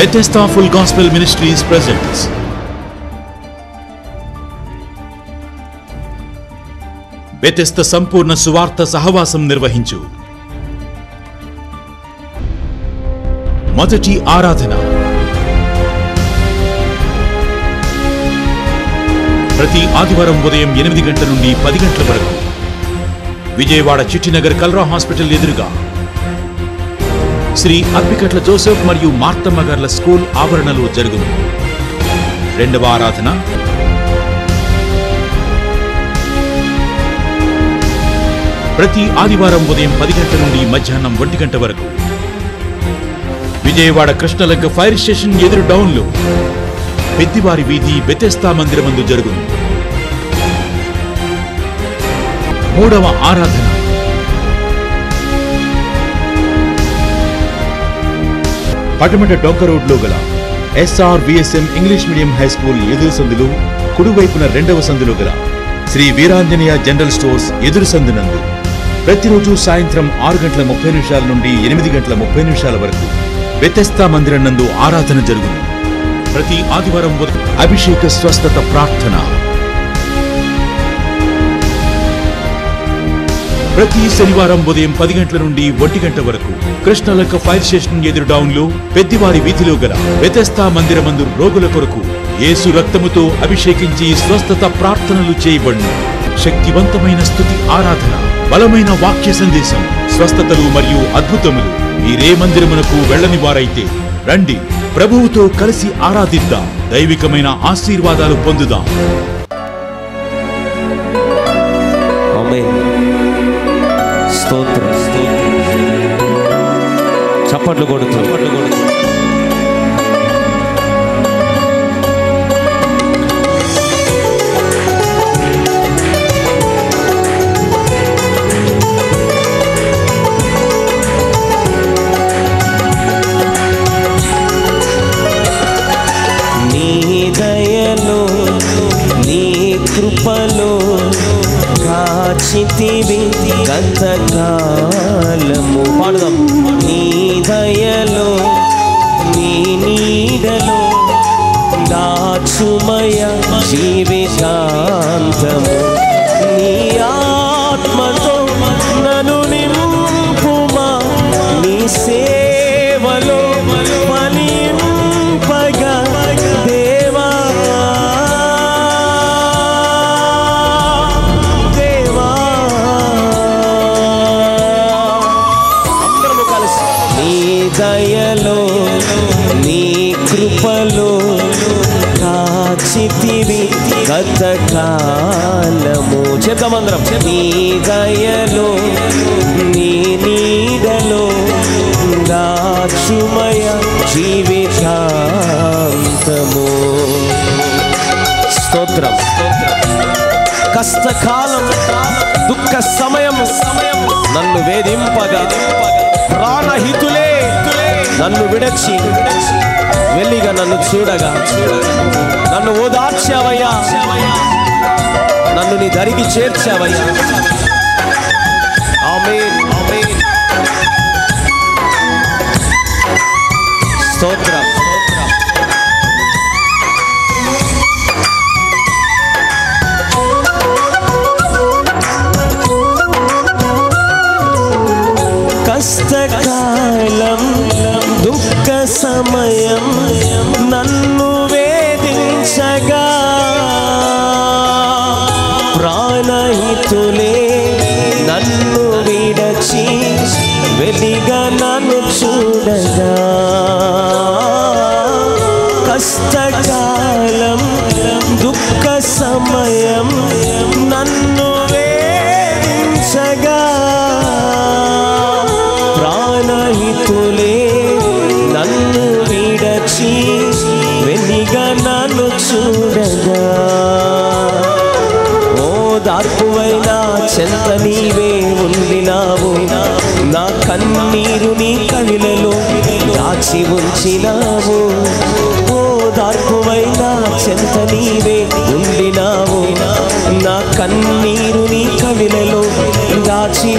Bethesda Full Gospel Ministries presents Bethesda సంపూర్ణ సువార్త సహవాసం నిర్వహించు మొదటి ఆరాధన ప్రతి ఆదివారం ఉదయం ఎనిమిది గంటల నుండి పది గంటల వరకు విజయవాడ చిట్టినగర్ కల్రా హాస్పిటల్ ఎదురుగా శ్రీ అప్పికట్ల జోసెఫ్ మరియు మార్తమ్మ గార్ల స్కూల్ ఆవరణలో జరుగును రెండవ ఆరాధన ప్రతి ఆదివారం ఉదయం పది గంటల నుండి మధ్యాహ్నం ఒంటి గంట వరకు విజయవాడ కృష్ణలంక ఫైర్ స్టేషన్ ఎదురు డౌన్లో పెద్దివారి వీధి బెతెస్తా మందిరమందు జరుగును మూడవ ఆరాధన పటమట డొంక రోడ్లో గల SR VSM English medium high school ఎదురు సందులు కుడివైపున రెండవ సందులో గల శ్రీ వీరాంజనేయ జనరల్ స్టోర్స్ ఎదురు సందునందు ప్రతిరోజు సాయంత్రం ఆరు గంటల ముప్పై నిమిషాల నుండి ఎనిమిది గంటల ముప్పై నిమిషాల వరకు వ్యతస్థా మందిరం నందు ఆరాధన జరుగును ప్రతి ఆదివారం ఉదయం అభిషేక స్వస్థత ప్రార్థన ప్రతి శనివారం ఉదయం పది గంటల నుండి ఒంటి గంట వరకు కృష్ణలంక ఫైర్ స్టేషన్ ఎదురు డౌన్లో పెద్దివారి వీధిలో గల వ్యతస్థా మందిరమందు రోగుల కొరకు యేసు రక్తముతో అభిషేకించి స్వస్థత ప్రార్థనలు చేయబడును శక్తివంతమైన స్థుతి ఆరాధన బలమైన వాక్య సందేశం స్వస్థతలు మరియు అద్భుతములు మీరే మందిరమునకు వెళ్ళని వారైతే రండి ప్రభువుతో కలిసి ఆరాధిద్దాం దైవికమైన ఆశీర్వాదాలు పొందుదాం ఆమేన్ స్తోత్రం చప్పట్లు కొడుతూ చప్పట్లు కొడుతూ నీ దయలో నీ కృపలో కాచితివి గతకాలము పాడుదాం నీ దయలో నీ నీడలో దాచుమయ జీవితాంతము నీ ఆత్మతో నన్ను నింపుమా నీ సేవలో ఫలింపగా దేవా దేవా అందరము కలిసి నీ దయలో నీ కృపలో కాచితివి గతకాలము చేద్దామందరం నీ దయలో నీ నీడలో దాచుమయ జీవితాంతము స్తోత్రం కష్టకాలం దుఃఖ సమయం నన్ను వేధింపగా ప్రాణహితులే నన్ను విడచి వెళ్ళిగా నన్ను చూడగా నన్ను ఓదార్చావయ్యా నన్ను నీ దరికి చేర్చావయ్యా ఆమేన్ ఆమేన్ స్తోత్రం స్తోత్రం కష్టకాలం దుఃఖ సమయం నన్ను వేధించగా ప్రాణహితులే నన్ను విడచి వెలిగా నన్ను చూడగా కష్టకాలం దుఃఖ సమయం నన్ను వేధించగా ప్రాణహితులే నన్ను విడచి వెలిగా నన్ను చూడగా ఓ దార్పువైనా చెంత నీవే ఉండినావు నా కన్నీరు నీ కవిలలో దాచి ఉంచినావు ఓ దార్పువైనా చెంత నీవే ఉండినావు నా కన్నీరు నీ కవిలలో దాచి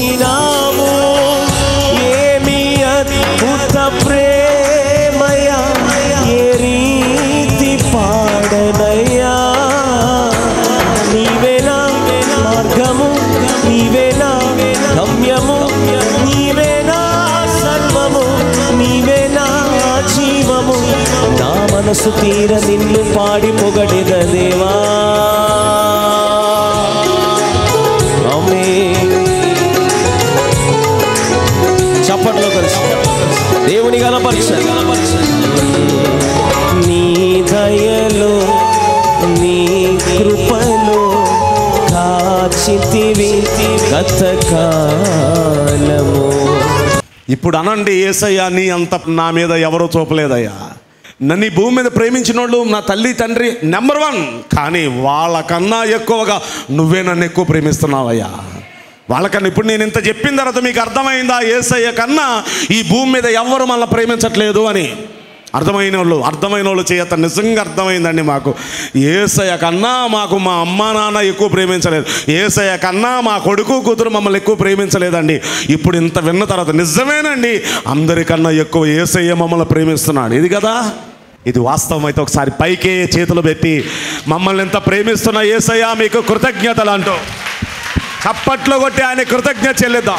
ఉంచినావు ఏమి అద్భుత ప్రేమయా మనసు తీర నిన్ను పాడి పొగడెద దేవా ఆమేన్. చప్పట్లో కలిసి దేవుని గలపరచాలి నీ దయలో నీ కృపలో కాచితివి గత కాలము ఇప్పుడు అనండి ఏసయ్యా నీ అంత నా మీద ఎవరో చూపలేదయ్యా నన్ను ఈ భూమి మీద ప్రేమించిన వాళ్ళు నా తల్లి తండ్రి నెంబర్ వన్ కానీ వాళ్ళకన్నా ఎక్కువగా నువ్వే నన్ను ఎక్కువ ప్రేమిస్తున్నావయ్యా వాళ్ళకన్నా ఇప్పుడు నేను ఇంత చెప్పిన తర్వాత మీకు అర్థమైందా ఏసయ్య కన్నా ఈ భూమి మీద ఎవ్వరు మనల్ని ప్రేమించట్లేదు అని అర్థమైన వాళ్ళు అర్థమైన వాళ్ళు చేయత నిజంగా అర్థమైందండి మాకు ఏసయ్య కన్నా మాకు మా అమ్మ నాన్న ఎక్కువ ప్రేమించలేదు ఏసయ్య కన్నా మా కొడుకు కూతురు మమ్మల్ని ఎక్కువ ప్రేమించలేదండి ఇప్పుడు ఇంత విన్న తర్వాత నిజమేనండి అందరికన్నా ఎక్కువ ఏసయ్య మమ్మల్ని ప్రేమిస్తున్నాడు ఇది కదా ఇది వాస్తవం అయితే ఒకసారి పైకే చేతులు పెట్టి మమ్మల్ని ఎంత ప్రేమిస్తున్న ఏసయ్య మీకు కృతజ్ఞతలు అంటూ చప్పట్లో కొట్టి ఆయన కృతజ్ఞత చెల్లిద్దాం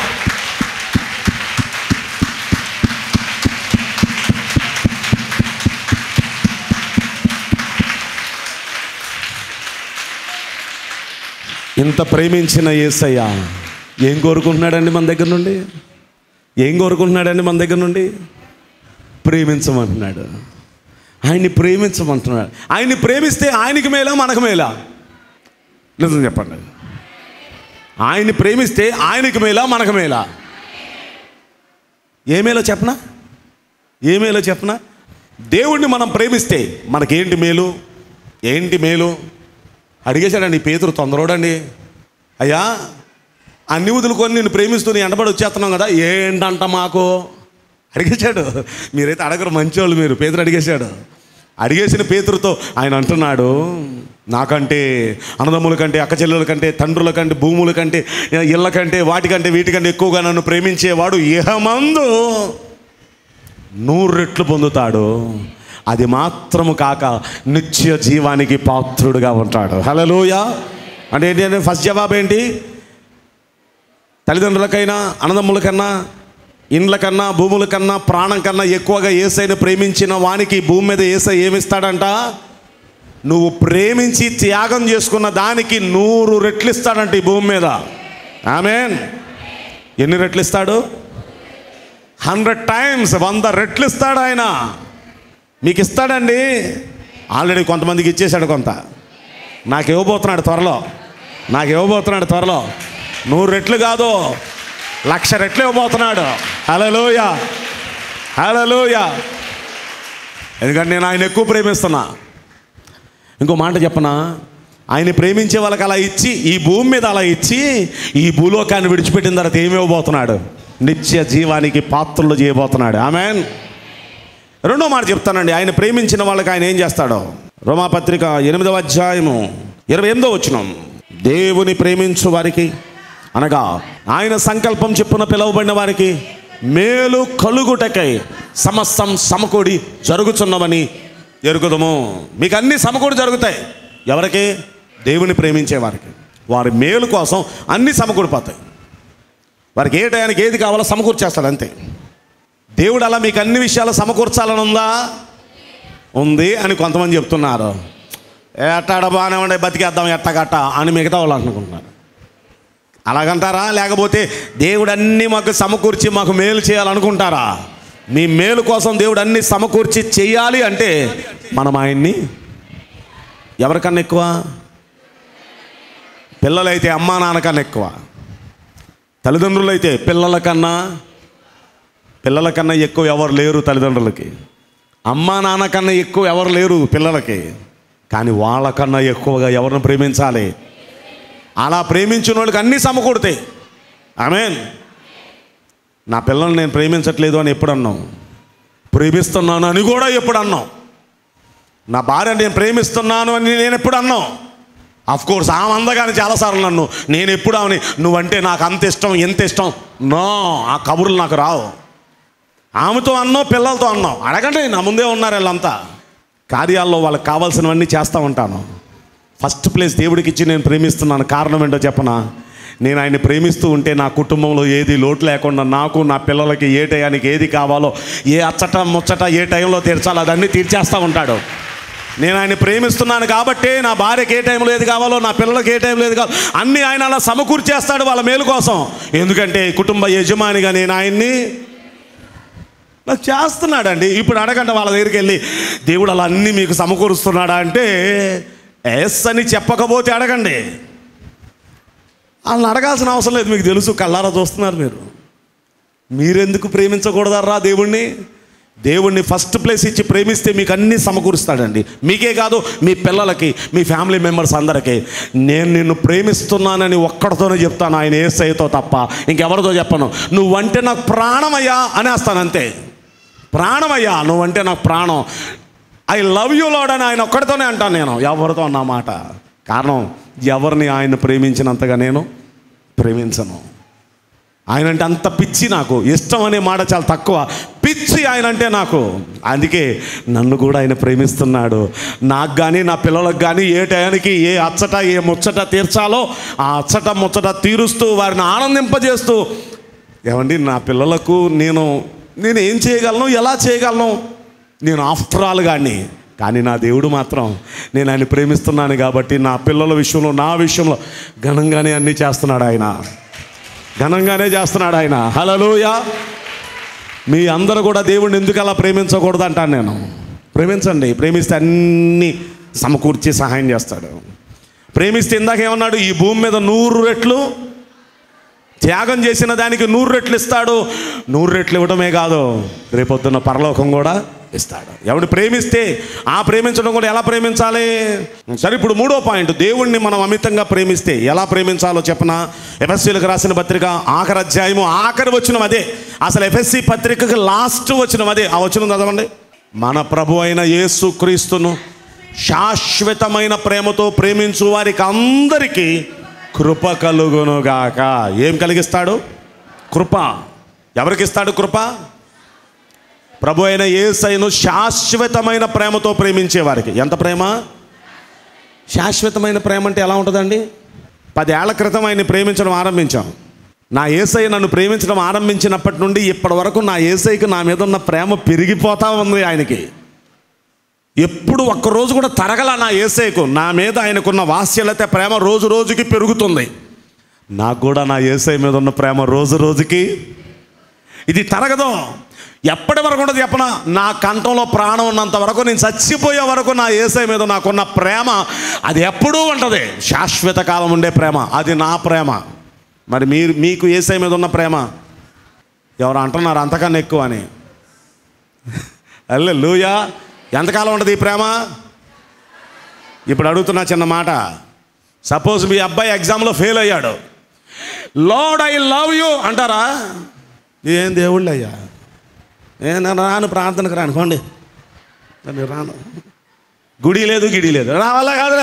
ఇంత ప్రేమించిన ఏసయ్య ఏం కోరుకుంటున్నాడండి మన దగ్గర నుండి ఏం కోరుకుంటున్నాడండి మన దగ్గర నుండి ప్రేమించమంటున్నాడు ఆయన్ని ప్రేమించమంటున్నాడు ఆయన్ని ప్రేమిస్తే ఆయనకి మేలా మనకు మేలా నిజం చెప్పండి ఆయన్ని ప్రేమిస్తే ఆయనకి మేలా మనకు మేలా ఏ మేలో చెప్పనా ఏ మేలో చెప్పనా దేవుణ్ణి మనం ప్రేమిస్తే మనకేంటి మేలు ఏంటి మేలు అడిగేశాడండి పేతురు తొందరోడండి అయ్యా అన్ని వదులుకొని నేను ప్రేమిస్తూ నీ ఎండబడి వచ్చేస్తున్నాం కదా ఏంటంట మాకు అడిగేశాడు మీరైతే అడగరు మంచోళ్ళు మీరు పేతురు అడిగేశాడు అడిగేసిన పేతురుతో ఆయన అంటున్నాడు నాకంటే అన్నదమ్ముల కంటే అక్క చెల్లెల కంటే తండ్రుల కంటే భూముల కంటే ఇళ్ళ కంటే వాటికంటే వీటికంటే ఎక్కువగా నన్ను ప్రేమించేవాడు ఇహమందు నూరు రెట్లు పొందుతాడు అది మాత్రము కాక నిత్య జీవానికి పాత్రుడుగా ఉంటాడు హలోయ అంటే ఏంటి అంటే ఫస్ట్ జవాబు ఏంటి తల్లిదండ్రులకైనా అన్నదమ్ములకన్నా ఇండ్ల కన్నా భూముల కన్నా ప్రాణం కన్నా ఎక్కువగా ఏసైని ప్రేమించిన వానికి ఈ భూమి మీద ఏసై ఏమిస్తాడంట నువ్వు ప్రేమించి త్యాగం చేసుకున్న దానికి నూరు రెట్లు ఇస్తాడంట ఈ భూమి మీద ఆమెన్ ఎన్ని రెట్లు ఇస్తాడు హండ్రెడ్ టైమ్స్ వంద రెట్లు ఇస్తాడు ఆయన మీకు ఇస్తాడండి ఆల్రెడీ కొంతమందికి ఇచ్చేశాడు కొంత నాకు ఇవ్వబోతున్నాడు త్వరలో నాకు ఇవ్వబోతున్నాడు త్వరలో నూరు రెట్లు కాదు లక్ష రెట్లు ఇవ్వబోతున్నాడు హలోయ హలోయ ఎందుకంటే నేను ఆయన ఎక్కువ ప్రేమిస్తున్నా ఇంకో మాట చెప్పనా ఆయన ప్రేమించే వాళ్ళకి అలా ఇచ్చి ఈ భూమి మీద అలా ఇచ్చి ఈ భూలోకాన్ని విడిచిపెట్టిన తర్వాత ఏమి ఇవ్వబోతున్నాడు నిత్య జీవానికి పాత్రలు చేయబోతున్నాడు ఆమెన్ రెండో మాట చెప్తానండి ఆయన ప్రేమించిన వాళ్ళకి ఆయన ఏం చేస్తాడో రోమాపత్రిక ఎనిమిదవ అధ్యాయము ఇరవై ఎనిమిదో వచ్చినాం దేవుని ప్రేమించు వారికి అనగా ఆయన సంకల్పం చెప్పున పిలువబడిన వారికి మేలు కలుగుటకై సమస్తం సమకూడి జరుగుతున్నవని ఎరుగుదము మీకు అన్ని సమకూడి జరుగుతాయి ఎవరికి దేవుని ప్రేమించే వారికి వారి మేలు కోసం అన్ని సమకూడిపోతాయి వారికి ఏ టయానికి ఏది కావాలో సమకూర్చేస్తాడు అంతే దేవుడు అలా మీకు అన్ని విషయాలు సమకూర్చాలని ఉందా ఉంది అని కొంతమంది చెప్తున్నారు ఎట్టాడ బాగానే ఉండే బతికేద్దాం ఎట్టగట్ట అని మిగతా వాళ్ళు అనుకుంటున్నారు అలాగంటారా లేకపోతే దేవుడు అన్నీ మాకు సమకూర్చి మాకు మేలు చేయాలనుకుంటారా మీ మేలు కోసం దేవుడు అన్ని సమకూర్చి చేయాలి అంటే మనం ఆయన్ని ఎవరికన్నా ఎక్కువ పిల్లలైతే అమ్మా నాన్న కన్నా ఎక్కువ తల్లిదండ్రులైతే పిల్లల కన్నా పిల్లల కన్నా ఎక్కువ ఎవరు లేరు తల్లిదండ్రులకి అమ్మా నాన్న కన్నా ఎక్కువ ఎవరు లేరు పిల్లలకి కానీ వాళ్ళకన్నా ఎక్కువగా ఎవరిని ప్రేమించాలి అలా ప్రేమించిన వాళ్ళకి అన్నీ సమకూడతాయి ఆమెన్ నా పిల్లల్ని నేను ప్రేమించట్లేదు అని ఎప్పుడు అన్నాం ప్రేమిస్తున్నాను అని కూడా ఎప్పుడు అన్నాం నా భార్య నేను ప్రేమిస్తున్నాను అని నేను ఎప్పుడు అన్నాం అఫ్ కోర్స్ ఆమె అందగానే చాలాసార్లు నన్ను నేను ఎప్పుడు ఆమెని నువ్వంటే నాకు అంత ఇష్టం ఎంత ఇష్టం నో ఆ కబుర్లు నాకు రావు ఆమెతో అన్నావు పిల్లలతో అన్నావు అడగండి నా ముందే ఉన్నారు వీళ్ళంతా కార్యాల్లో వాళ్ళకి కావాల్సినవన్నీ చేస్తూ ఉంటాను ఫస్ట్ ప్లేస్ దేవుడికి ఇచ్చి నేను ప్రేమిస్తున్నాను కారణం ఏంటో చెప్పనా నేను ఆయన్ని ప్రేమిస్తూ ఉంటే నా కుటుంబంలో ఏది లోటు లేకుండా నాకు నా పిల్లలకి ఏ టయానికి ఏది కావాలో ఏ అచ్చట ముచ్చట ఏ టైంలో తీర్చాలో అదన్నీ తీర్చేస్తూ ఉంటాడు నేను ఆయన ప్రేమిస్తున్నాను కాబట్టే నా భార్యకి ఏ టైంలో ఏది కావాలో నా పిల్లలకి ఏ టైంలో ఏది కావాలో అన్నీ ఆయన అలా సమకూర్చేస్తాడు వాళ్ళ మేలు కోసం ఎందుకంటే కుటుంబ యజమానిగా నేను ఆయన్ని నాకు చేస్తున్నాడండి ఇప్పుడు అడగండి వాళ్ళ దగ్గరికి వెళ్ళి దేవుడు అలా అన్నీ మీకు సమకూరుస్తున్నాడా అంటే ఎస్ అని చెప్పకపోతే అడగండి వాళ్ళని అడగాల్సిన అవసరం లేదు మీకు తెలుసు కళ్ళారా చూస్తున్నారు మీరు మీరెందుకు ప్రేమించకూడదర్రా దేవుణ్ణి దేవుణ్ణి ఫస్ట్ ప్లేస్ ఇచ్చి ప్రేమిస్తే మీకు అన్నీ సమకూరుస్తాడండి మీకే కాదు మీ పిల్లలకి మీ ఫ్యామిలీ మెంబర్స్ అందరికీ నేను నిన్ను ప్రేమిస్తున్నానని ఒక్కడితోనే చెప్తాను ఆయన ఏసైతో తప్ప ఇంకెవరితో చెప్పను నువ్వంటే నాకు ప్రాణమయ్యా అనేస్తాను అంతే ప్రాణమయ్యా నువ్వంటే నాకు ప్రాణం ఐ లవ్ యూ లాడ్ అని ఆయన ఒక్కడితోనే అంటాను నేను ఎవరితో అన్న మాట కారణం ఎవరిని ఆయన ప్రేమించినంతగా నేను ప్రేమించను ఆయన అంటే అంత పిచ్చి నాకు ఇష్టం అనే మాట చాలా తక్కువ పిచ్చి ఆయన అంటే నాకు అందుకే నన్ను కూడా ఆయన ప్రేమిస్తున్నాడు నాకు కానీ నా పిల్లలకు కానీ ఏ టయానికి ఏ అచ్చట ఏ ముచ్చట తీర్చాలో ఆ అచ్చట ముచ్చట తీరుస్తూ వారిని ఆనందింపజేస్తూ ఏమండి నా పిల్లలకు నేను నేను ఏం చేయగలను ఎలా చేయగలను నేను ఆఫ్టర్ ఆల్ కానీ కానీ నా దేవుడు మాత్రం నేను ఆయన ప్రేమిస్తున్నాను కాబట్టి నా పిల్లల విషయంలో నా విషయంలో ఘనంగానే అన్నీ చేస్తున్నాడు ఆయన ఘనంగానే చేస్తున్నాడు ఆయన హలలోయ మీ అందరూ కూడా దేవుడిని ఎందుకు అలా ప్రేమించకూడదు అంటాను నేను ప్రేమించండి ప్రేమిస్తే అన్నీ సమకూర్చి సహాయం చేస్తాడు ప్రేమిస్తే ఇందాక ఏమన్నాడు ఈ భూమి మీద నూరు రెట్లు త్యాగం చేసిన దానికి నూరు రెట్లు ఇస్తాడు నూరు రెట్లు ఇవ్వడమే కాదు రేపొద్దున్న పరలోకం కూడా ఇస్తాడు ఎవడు ప్రేమిస్తే ఆ ప్రేమించడం కూడా ఎలా ప్రేమించాలి సరే ఇప్పుడు మూడో పాయింట్ దేవుణ్ణి మనం అమితంగా ప్రేమిస్తే ఎలా ప్రేమించాలో చెప్పన ఎఫ్ఎస్సీలకు రాసిన పత్రిక ఆఖరి అధ్యాయము ఆఖరి వచ్చిన అదే అసలు ఎఫ్ఎస్సి పత్రికకి లాస్ట్ వచ్చిన అదే ఆ వచ్చిన చదవండి మన ప్రభు అయిన యేసు క్రీస్తును శాశ్వతమైన ప్రేమతో ప్రేమించు వారికి అందరికీ కృప కలుగునుగాక ఏం కలిగిస్తాడు కృప ఎవరికి ఇస్తాడు కృప ప్రభు అయిన ఏసైను శాశ్వతమైన ప్రేమతో ప్రేమించే వారికి ఎంత ప్రేమ శాశ్వతమైన ప్రేమ అంటే ఎలా ఉంటుందండి పదేళ్ల క్రితం ఆయన్ని ప్రేమించడం ఆరంభించాం నా ఏసై నన్ను ప్రేమించడం ఆరంభించినప్పటి నుండి ఇప్పటి వరకు నా ఏసైకి నా మీద ఉన్న ప్రేమ పెరిగిపోతా ఉంది ఆయనకి ఎప్పుడు ఒక్కరోజు కూడా తరగల నా ఏసైకు నా మీద ఆయనకున్న వాత్సల్యత ప్రేమ రోజు రోజుకి పెరుగుతుంది నాకు కూడా నా ఏసై మీద ఉన్న ప్రేమ రోజు రోజుకి ఇది తరగదు ఎప్పటి వరకు ఉండదు చెప్పనా నా కంఠంలో ప్రాణం ఉన్నంత వరకు నేను చచ్చిపోయే వరకు నా ఏసై మీద నాకున్న ప్రేమ అది ఎప్పుడూ ఉంటుంది శాశ్వత కాలం ఉండే ప్రేమ అది నా ప్రేమ మరి మీరు మీకు ఏసై మీద ఉన్న ప్రేమ ఎవరు అంటున్నారు అంతకన్నా ఎక్కువ అని అల్లే లూయా ఎంతకాలం ఉంటుంది ఈ ప్రేమ ఇప్పుడు అడుగుతున్నా చిన్న మాట సపోజ్ మీ అబ్బాయి ఎగ్జామ్లో ఫెయిల్ అయ్యాడు లార్డ్ ఐ లవ్ యూ అంటారా ఏం దేవుళ్ళు అయ్యా నేను రాను ప్రార్థనకు రానుకోండి నేను రాను గుడి లేదు గిడి లేదు రావాలా కాదు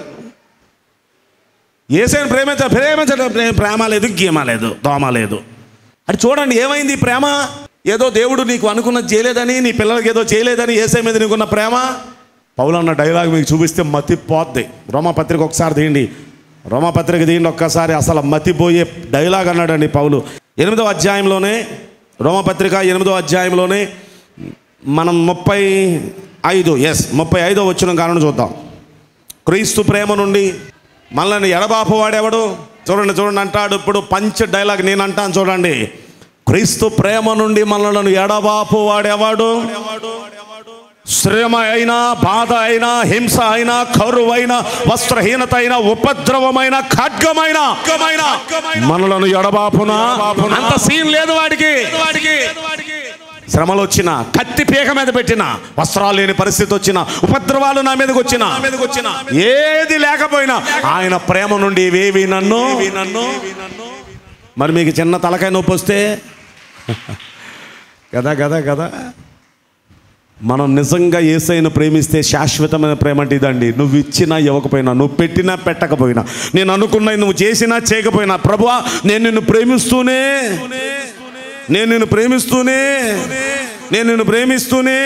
ఏసైనా ప్రేమించ ప్రేమించడం ప్రే- ప్రేమ లేదు గీమ లేదు దోమ లేదు అది చూడండి ఏమైంది ఈ ప్రేమ ఏదో దేవుడు నీకు అనుకున్నది చేయలేదని నీ పిల్లలకి ఏదో చేయలేదని ఏసై మీద నీకున్న ప్రేమ పౌలన్న డైలాగ్ మీకు చూపిస్తే మతిపోద్ది రోమపత్రిక ఒకసారి తీయండి రోమపత్రిక తీయండి ఒక్కసారి అసలు మతిపోయే డైలాగ్ అన్నాడండి పౌలు ఎనిమిదో అధ్యాయంలోనే రోమపత్రిక ఎనిమిదో అధ్యాయంలోనే మనం ముప్పై ఐదు ఎస్ ముప్పై ఐదో వచ్చిన కారణం చూద్దాం క్రీస్తు ప్రేమ నుండి మనల్ని ఎడబాపు వాడెవడు చూడండి చూడండి అంటాడు ఇప్పుడు పంచ్ డైలాగ్ నేను అంటాను చూడండి క్రీస్తు ప్రేమ నుండి మనలను ఎడబాపు వాడెవడు శ్రమ అయినా బాధ అయినా హింస అయినా కరువు అయినా వస్త్రహీనత అయినా ఉపద్రవమైన ఖడ్గమైన మనలను ఎడబాపునా అంత సీన్ లేదు వాడికి శ్రమలు వచ్చిన కత్తి పీక మీద పెట్టిన వస్త్రాలు లేని పరిస్థితి వచ్చిన ఉపద్రవాలు నా మీదకి వచ్చిన ఏది లేకపోయినా ఆయన ప్రేమ నుండి ఇవేవి నన్ను నన్ను మరి మీకు చిన్న తలకాయ నొప్పి వస్తే కదా కదా కదా మనం నిజంగా ఏసైను ప్రేమిస్తే శాశ్వతమైన ప్రేమ అంటే ఇదండి నువ్వు ఇచ్చినా ఇవ్వకపోయినా నువ్వు పెట్టినా పెట్టకపోయినా నేను అనుకున్నది నువ్వు చేసినా చేయకపోయినా ప్రభువా నేను నిన్ను ప్రేమిస్తూనే నేను నిన్ను ప్రేమిస్తూనే నేను నిన్ను ప్రేమిస్తూనే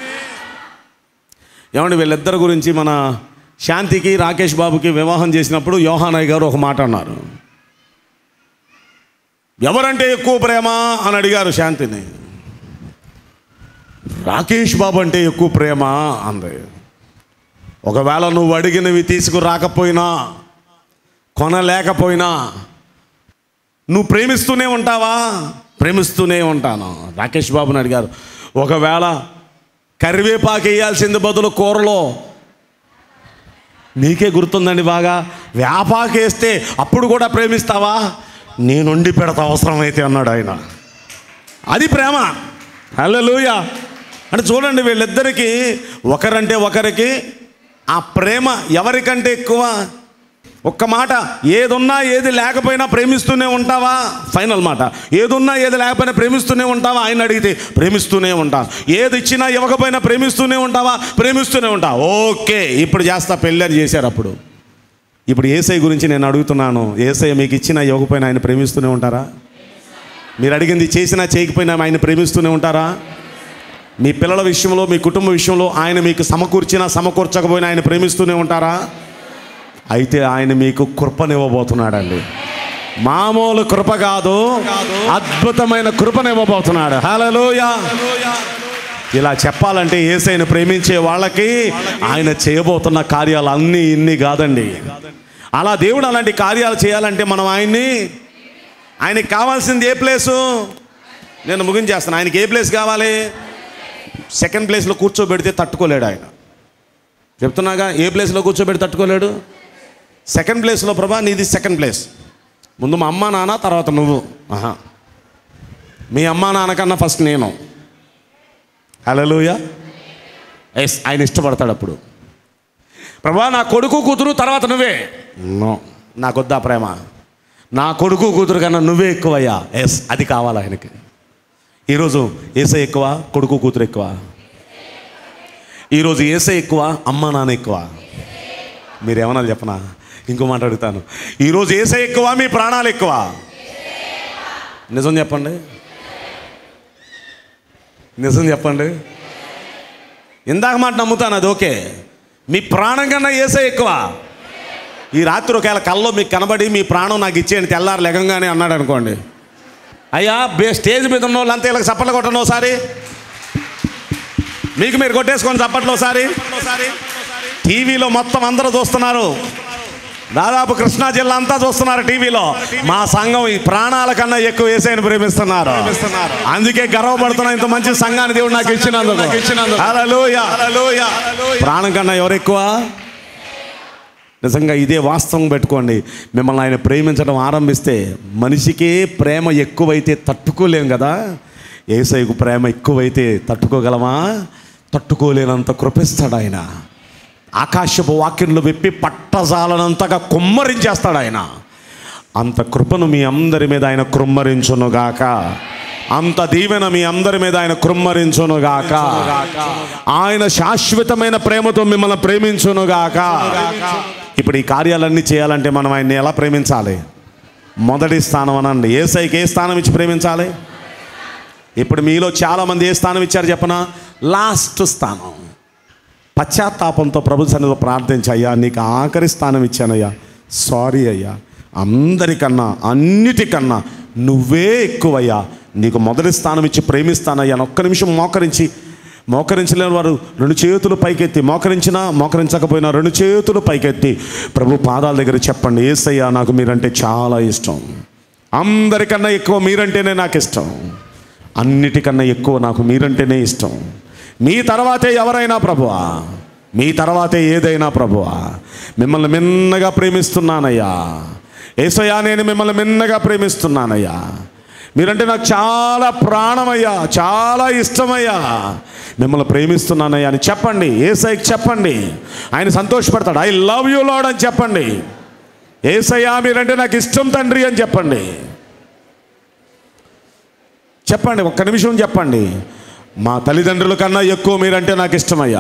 ఏమండి వీళ్ళిద్దరి గురించి మన శాంతికి రాకేష్ బాబుకి వివాహం చేసినప్పుడు యోహానయ్య గారు ఒక మాట అన్నారు ఎవరంటే ఎక్కువ ప్రేమ అని అడిగారు శాంతిని రాకేష్ బాబు అంటే ఎక్కువ ప్రేమ అంది ఒకవేళ నువ్వు అడిగినవి తీసుకురాకపోయినా కొనలేకపోయినా నువ్వు ప్రేమిస్తూనే ఉంటావా ప్రేమిస్తూనే ఉంటాను రాకేష్ బాబుని అడిగారు ఒకవేళ కరివేపాకు వేయాల్సింది బదులు కూరలో నీకే గుర్తుందండి బాగా వేపాకు వేస్తే అప్పుడు కూడా ప్రేమిస్తావా నేను వండి పెడతా అవసరమైతే అన్నాడు ఆయన అది ప్రేమ హల్లెలూయా అంటే చూడండి వీళ్ళిద్దరికీ ఒకరంటే ఒకరికి ఆ ప్రేమ ఎవరికంటే ఎక్కువ ఒక్క మాట ఏదున్నా ఏది లేకపోయినా ప్రేమిస్తూనే ఉంటావా ఫైనల్ మాట ఏదున్నా ఏది లేకపోయినా ప్రేమిస్తూనే ఉంటావా ఆయన అడిగితే ప్రేమిస్తూనే ఉంటాను ఏది ఇచ్చినా ఇవ్వకపోయినా ప్రేమిస్తూనే ఉంటావా ప్రేమిస్తూనే ఉంటా ఓకే ఇప్పుడు చేస్తా పెళ్ళని చేశారు అప్పుడు ఇప్పుడు ఏసై గురించి నేను అడుగుతున్నాను ఏసై మీకు ఇచ్చినా ఇవ్వకపోయినా ఆయన ప్రేమిస్తూనే ఉంటారా మీరు అడిగింది చేసినా చేయకపోయినా ఆయన ప్రేమిస్తూనే ఉంటారా మీ పిల్లల విషయంలో మీ కుటుంబ విషయంలో ఆయన మీకు సమకూర్చినా సమకూర్చకపోయినా ఆయన ప్రేమిస్తూనే ఉంటారా అయితే ఆయన మీకు కృపనివ్వబోతున్నాడండి మామూలు కృప కాదు అద్భుతమైన కృపనివ్వబోతున్నాడు హలోయ ఇలా చెప్పాలంటే ఏసైను ప్రేమించే వాళ్ళకి ఆయన చేయబోతున్న కార్యాలు అన్నీ ఇన్ని కాదండి అలా దేవుడు అలాంటి కార్యాలు చేయాలంటే మనం ఆయన్ని ఆయనకి కావాల్సింది ఏ ప్లేసు నేను ముగించేస్తాను ఆయనకి ఏ ప్లేస్ కావాలి సెకండ్ ప్లేస్లో కూర్చోబెడితే తట్టుకోలేడు ఆయన చెప్తున్నాగా ఏ ప్లేస్లో కూర్చోబెడితే తట్టుకోలేడు సెకండ్ ప్లేస్లో ప్రభా నీది సెకండ్ ప్లేస్ ముందు మా అమ్మ నాన్న తర్వాత నువ్వు ఆహా మీ అమ్మ నాన్న కన్నా ఫస్ట్ నేను హలోయ ఎస్ ఆయన ఇష్టపడతాడు అప్పుడు ప్రభా నా కొడుకు కూతురు తర్వాత నువ్వే నో నాకొద్దా ప్రేమ నా కొడుకు కూతురు కన్నా నువ్వే ఎక్కువయ్యా ఎస్ అది కావాలి ఆయనకి ఈరోజు ఏసై ఎక్కువ కొడుకు కూతురు ఎక్కువ ఈరోజు ఏసై ఎక్కువ అమ్మ నాన్న ఎక్కువ మీరేమన్నా చెప్పనా ఇంకో మాట అడుగుతాను ఈరోజు ఏసై ఎక్కువ మీ ప్రాణాలు ఎక్కువ నిజం చెప్పండి నిజం చెప్పండి ఇందాక మాట నమ్ముతాను అది ఓకే మీ ప్రాణం కన్నా ఏసై ఎక్కువ ఈ రాత్రి ఒకవేళ కల్లో మీకు కనబడి మీ ప్రాణం నాకు ఇచ్చేయండి తెల్లారు లెగంగానే అన్నాడు అనుకోండి అయ్యా బే స్టేజ్ మీద ఉన్న వాళ్ళంతా ఇలా చప్పట్లు కొట్టండి ఒకసారి మీకు మీరు కొట్టేసుకోండి చప్పట్లు ఒకసారి టీవీలో మొత్తం అందరూ చూస్తున్నారు దాదాపు కృష్ణా జిల్లా అంతా చూస్తున్నారు టీవీలో మా సంఘం ఈ ప్రాణాల కన్నా ఎక్కువ ఏసైని ప్రేమిస్తున్నారు అందుకే గర్వపడుతున్నా ఇంత మంచి సంఘాన్ని దేవుడు నాకు ఇచ్చినందుకు హల్లెలూయా. ప్రాణం కన్నా ఎవరు ఎక్కువ నిజంగా ఇదే వాస్తవం పెట్టుకోండి మిమ్మల్ని ఆయన ప్రేమించడం ఆరంభిస్తే మనిషికే ప్రేమ ఎక్కువైతే తట్టుకోలేం కదా ఏసైకు ప్రేమ ఎక్కువైతే తట్టుకోగలమా తట్టుకోలేనంత కృపిస్తాడు ఆయన ఆకాశపు వాక్యంలో విప్పి పట్టజాలనంతగా కుమ్మరించేస్తాడు ఆయన అంత కృపను మీ అందరి మీద ఆయన కృమ్మరించునుగాక అంత దీవెన మీ అందరి మీద ఆయన కృమ్మరించునుగాక ఆయన శాశ్వతమైన ప్రేమతో మిమ్మల్ని ప్రేమించునుగాక ఇప్పుడు ఈ కార్యాలన్నీ చేయాలంటే మనం ఆయన్ని ఎలా ప్రేమించాలి మొదటి స్థానం అనండి ఏసైకి ఏ స్థానం ఇచ్చి ప్రేమించాలి ఇప్పుడు మీలో చాలామంది ఏ స్థానం ఇచ్చారు చెప్పనా లాస్ట్ స్థానం పశ్చాత్తాపంతో ప్రభు సన్నిధిలో ప్రార్థించి అయ్యా నీకు ఆఖరి స్థానం ఇచ్చానయ్యా సారీ అయ్యా అందరికన్నా అన్నిటికన్నా నువ్వే ఎక్కువయ్యా నీకు మొదటి స్థానం ఇచ్చి ప్రేమిస్తానయ్యా అని ఒక్క నిమిషం మోకరించి మోకరించలేని వారు రెండు చేతులు పైకెత్తి మోకరించినా మోకరించకపోయినా రెండు చేతులు పైకెత్తి ప్రభు పాదాల దగ్గర చెప్పండి ఏసయ్యా నాకు మీరంటే చాలా ఇష్టం అందరికన్నా ఎక్కువ మీరంటేనే నాకు ఇష్టం అన్నిటికన్నా ఎక్కువ నాకు మీరంటేనే ఇష్టం మీ తర్వాతే ఎవరైనా ప్రభువా మీ తర్వాతే ఏదైనా ప్రభువా మిమ్మల్ని మిన్నగా ప్రేమిస్తున్నానయ్యా ఏసయ్యా నేను మిమ్మల్ని మిన్నగా ప్రేమిస్తున్నానయ్యా మీరంటే నాకు చాలా ప్రాణమయ్యా చాలా ఇష్టమయ్యా మిమ్మల్ని ప్రేమిస్తున్నానయ్యా అని చెప్పండి ఏసైకి చెప్పండి ఆయన సంతోషపడతాడు ఐ లవ్ యూ లాడ్ అని చెప్పండి ఏసయ్యా మీరంటే నాకు ఇష్టం తండ్రి అని చెప్పండి చెప్పండి ఒక్క నిమిషం చెప్పండి మా తల్లిదండ్రుల కన్నా ఎక్కువ మీరంటే నాకు ఇష్టమయ్యా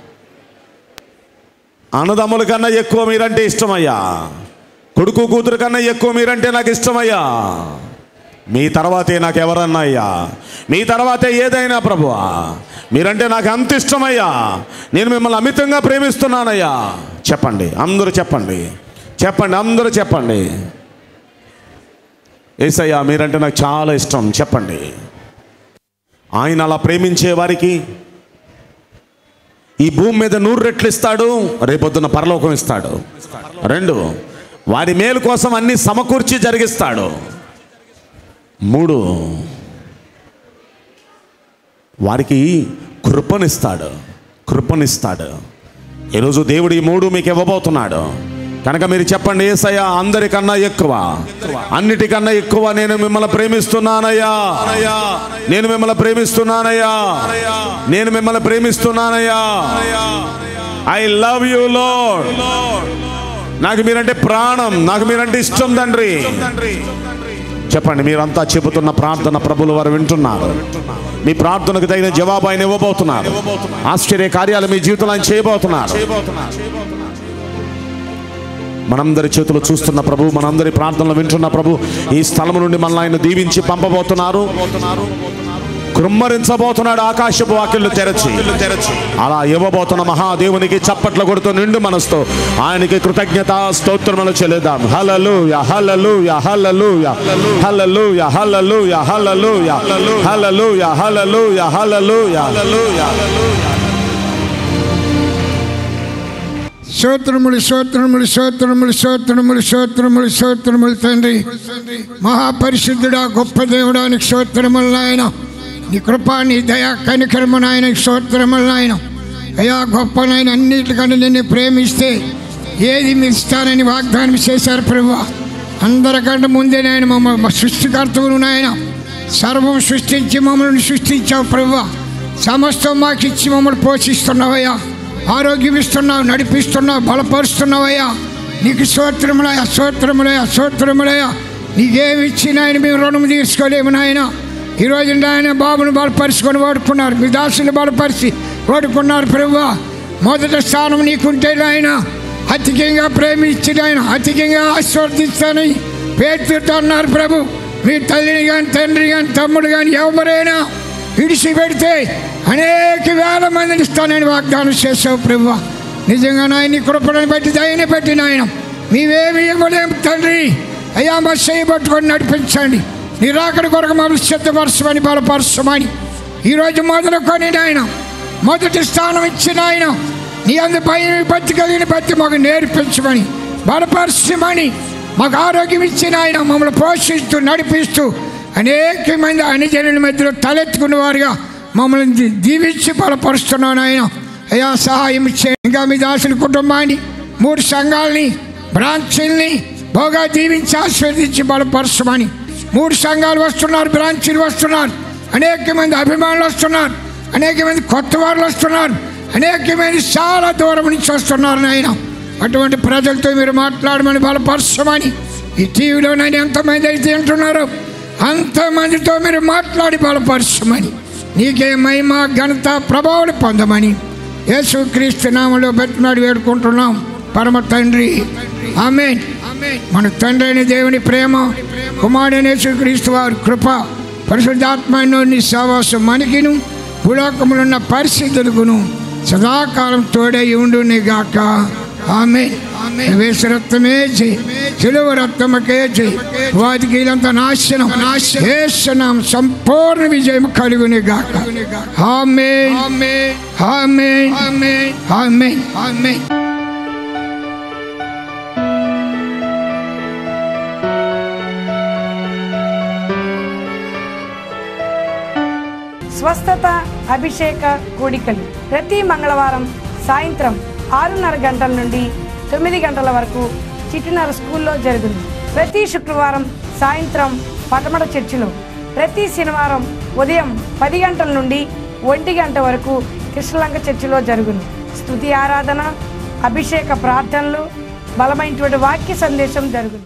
అన్నదమ్ముల కన్నా ఎక్కువ మీరంటే ఇష్టమయ్యా కొడుకు కూతురు కన్నా ఎక్కువ మీరంటే నాకు ఇష్టమయ్యా మీ తర్వాతే నాకు ఎవరన్నా అయ్యా మీ తర్వాతే ఏదైనా ప్రభువా మీరంటే నాకు అంత ఇష్టమయ్యా నేను మిమ్మల్ని అమితంగా ప్రేమిస్తున్నానయ్యా చెప్పండి అందరూ చెప్పండి చెప్పండి అందరూ చెప్పండి ఏసయ్యా మీరంటే నాకు చాలా ఇష్టం చెప్పండి ఆయన అలా ప్రేమించే వారికి ఈ భూమి మీద నూరు రెట్లు ఇస్తాడు రేపొద్దున పరలోకం ఇస్తాడు రెండు వారి మేలు కోసం అన్ని సమకూర్చి జరిగిస్తాడు మూడు వారికి కృపనిస్తాడు కృపనిస్తాడు ఈరోజు దేవుడు ఈ మూడు మీకు ఇవ్వబోతున్నాడు కనుక మీరు చెప్పండి ఏసయ్య అందరికన్నా ఎక్కువ అన్నిటికన్నా ఎక్కువ నేను మిమ్మల్ని ప్రేమిస్తున్నానయ్యా నేను మిమ్మల్ని ప్రేమిస్తున్నానయ్యా నేను మిమ్మల్ని ప్రేమిస్తున్నానయ్యా ఐ లవ్ యు లోడ్ నాకు మీరంటే ప్రాణం నాకు మీరంటే ఇష్టం తండ్రి చెప్పండి మీరంతా చెబుతున్న ప్రార్థన ప్రభులు వారు వింటున్నారు మీ ప్రార్థనకు తగిన జవాబు ఆయన ఇవ్వబోతున్నారు ఆశ్చర్య కార్యాలు మీ జీవితంలో ఆయన చేయబోతున్నారు మనందరి చేతులు చూస్తున్న ప్రభు మనందరి ప్రార్థనలు వింటున్న ప్రభు ఈ స్థలం నుండి మనల్ని ఆయన దీవించి పంపబోతున్నారు కృమ్మరించబోతున్నాడు ఆకాశపు వాకిళ్ళు తెరచి అలా ఇవ్వబోతున్న మహాదేవునికి చప్పట్ల కొడుతూ నిండు మనసుతో ఆయనకి కృతజ్ఞత స్తోత్రములు చెల్లిద్దాం హలలు హలలు హలలు హలలు హలలు హలలు హలలు హలలు హలలు స్తోత్రములు స్తోత్రములు స్తోత్రములు స్తోత్రములు స్తోత్రములు స్తోత్రములు తండ్రి మహాపరిశుద్ధుడా గొప్ప దేవుడానికి స్తోత్రములు నాయన నీ కృపా నీ దయా కనికరము నాయన స్తోత్రములు నాయన అయా గొప్ప నాయన అన్నిటికన్నా నిన్ను ప్రేమిస్తే ఏది మీ ఇస్తానని వాగ్దానం చేశారు ప్రభు అందరికంటే ముందే నాయన మమ్మల్ని సృష్టికర్తవును నాయన సర్వం సృష్టించి మమ్మల్ని సృష్టించావు ప్రభు సమస్తం మాకు ఇచ్చి మమ్మల్ని పోషిస్తున్నావయ్యా ఆరోగ్యం ఇస్తున్నావు నడిపిస్తున్నావు బలపరుస్తున్నావయ్యా నీకు స్తోత్రములయ్యా స్తోత్రములయ్యా స్తోత్రములయ్యా నీకేమి ఇచ్చి నాయన మేము రుణం తీసుకోలేము నాయన ఈరోజు నాయన బాబును బలపరుచుకొని వాడుకున్నారు మీ దాసుని బలపరిచి వాడుకున్నారు ప్రభు మొదటి స్థానం నీకుంటే నాయన అధికంగా ప్రేమించి నాయన అధికంగా ఆస్వర్దిస్తానని పేరుతో అన్నారు ప్రభు మీ తల్లిని కానీ తండ్రి కానీ తమ్ముడు కానీ ఎవరైనా విడిచిపెడితే అనేక వేల మందిని ఇస్తానని వాగ్దానం చేసావు ప్రభు నిజంగా నాయన నీ కృపణను బట్టి దయని బట్టి నాయన మీవేమి ఇవ్వలేము తండ్రి అయ్యా మా చేయి పట్టుకొని నడిపించండి నిరాకడ కొరకు మమ్మల్ని సిద్ధపరచమని బలపరచమని ఈరోజు మొదలుకొని నాయన మొదటి స్థానం ఇచ్చిన ఆయన నీ అందు భయం బతి కలిగిన బతి మాకు నేర్పించమని బలపరచమని మాకు ఆరోగ్యం ఇచ్చిన ఆయన మమ్మల్ని పోషిస్తూ నడిపిస్తూ అనేక మంది అనుజనుల మధ్యలో తలెత్తుకున్న వారుగా మమ్మల్ని దీ- దీవించి బలపరుస్తున్నాను ఆయన అయ్యా సహాయం ఇచ్చే ఇంకా మీ దాసుని కుటుంబాన్ని మూడు సంఘాలని బ్రాంచీల్ని బాగా దీవించి ఆస్వాదించి బలపరచమని మూడు సంఘాలు వస్తున్నారు బ్రాంచీలు వస్తున్నారు అనేక మంది అభిమానులు వస్తున్నారు అనేక మంది కొత్త వారు వస్తున్నారు అనేక మంది చాలా దూరం నుంచి వస్తున్నారు నాయన అటువంటి ప్రజలతో మీరు మాట్లాడమని బలపరచమని ఈ టీవీలో నేను ఎంతమంది అయితే వింటున్నారో అంతమందితో మీరు మాట్లాడి బలపరచమని నీకే మహిమ ఘనత ప్రభావాలు పొందమని యేసుక్రీస్తు నామలో బతిమాడి వేడుకుంటున్నాం పరమ తండ్రి ఆమె మన తండ్రి అయిన దేవుని ప్రేమ కుమారుడైన యేసుక్రీస్తు వారి కృప పరిశుద్ధాత్మని సహవాసం మనకిను భూలోకములున్న పరిస్థితులకును సదాకాలం తోడై ఉండుని గాక ఆమె వేస రక్తమే చేయి తెలువ రక్తమకే చేయి వాటికి ఇదంతా నాశనం నాశనం సంపూర్ణ విజయం కలుగుని గాక ఆమె ఆమె ఆమె ఆమె ఆమె స్వస్థత అభిషేక కూడికలు ప్రతి మంగళవారం సాయంత్రం ఆరున్నర గంటల నుండి తొమ్మిది గంటల వరకు చిట్టినర స్కూల్లో జరుగును ప్రతి శుక్రవారం సాయంత్రం పటమట చర్చిలో ప్రతి శనివారం ఉదయం పది గంటల నుండి ఒంటి గంట వరకు కృష్ణలంక చర్చిలో జరుగును స్తుతి ఆరాధన అభిషేక ప్రార్థనలు బలమైనటువంటి వాక్య సందేశం జరుగును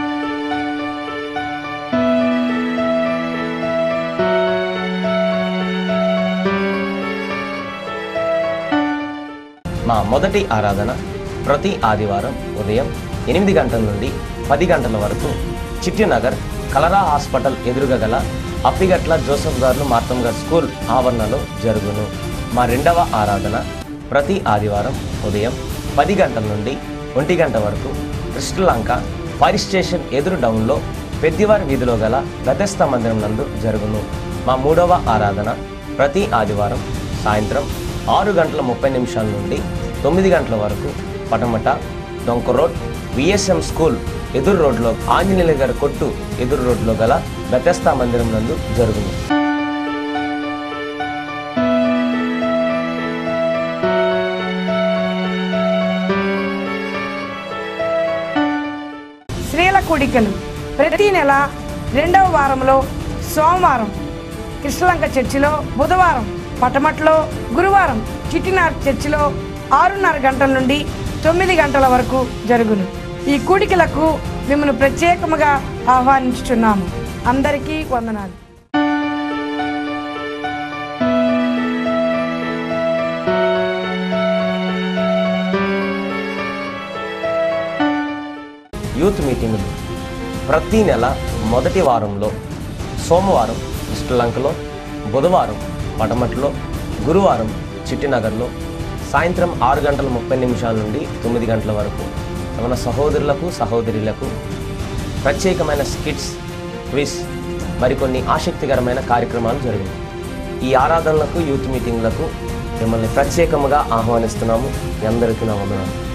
మా మొదటి ఆరాధన ప్రతి ఆదివారం ఉదయం ఎనిమిది గంటల నుండి పది గంటల వరకు చిట్టినగర్ కలరా హాస్పిటల్ ఎదురుగా గల అప్పిగట్ల జోసఫ్ గారు మార్తం గారు స్కూల్ ఆవరణలో జరుగును మా రెండవ ఆరాధన ప్రతి ఆదివారం ఉదయం పది గంటల నుండి ఒంటి గంట వరకు కృష్ణలంక ఫైర్ స్టేషన్ ఎదురు డౌన్లో పెద్దివారి వీధిలో గల గతస్థ మందిరం నందు జరుగును మా మూడవ ఆరాధన ప్రతి ఆదివారం సాయంత్రం ఆరు గంటల ముప్పై నిమిషాల నుండి తొమ్మిది గంటల వరకు పటమట డొంక రోడ్ విఎస్ఎం స్కూల్ ఎదురు రోడ్లో ఆంజనేయుల గారి కొట్టు ఎదురు రోడ్లో గల బెతస్తా మందిరం నందు జరుగును స్త్రీల కూడికలు ప్రతి నెల రెండవ వారంలో సోమవారం కృష్ణలంక చర్చిలో బుధవారం పటమట్లో గురువారం చిట్టినార్ చర్చిలో ఆరున్నర గంటల నుండి తొమ్మిది గంటల వరకు జరుగును ఈ కూడికలకు మిమ్మల్ని ప్రత్యేకముగా ఆహ్వానించుచున్నాము అందరికీ వందనాలు యూత్ మీటింగులు ప్రతి నెల మొదటి వారంలో సోమవారం శ్రీలంకలో బుధవారం పటమట్లో గురువారం చిట్టినగర్లో సాయంత్రం ఆరు గంటల ముప్పై నిమిషాల నుండి తొమ్మిది గంటల వరకు మన సహోదరులకు సహోదరులకు ప్రత్యేకమైన స్కిట్స్ క్విజ్ మరికొన్ని ఆసక్తికరమైన కార్యక్రమాలు జరిగాయి ఈ ఆరాధనలకు యూత్ మీటింగ్లకు మిమ్మల్ని ప్రత్యేకముగా ఆహ్వానిస్తున్నాము మీ అందరికీ నా వందనాలు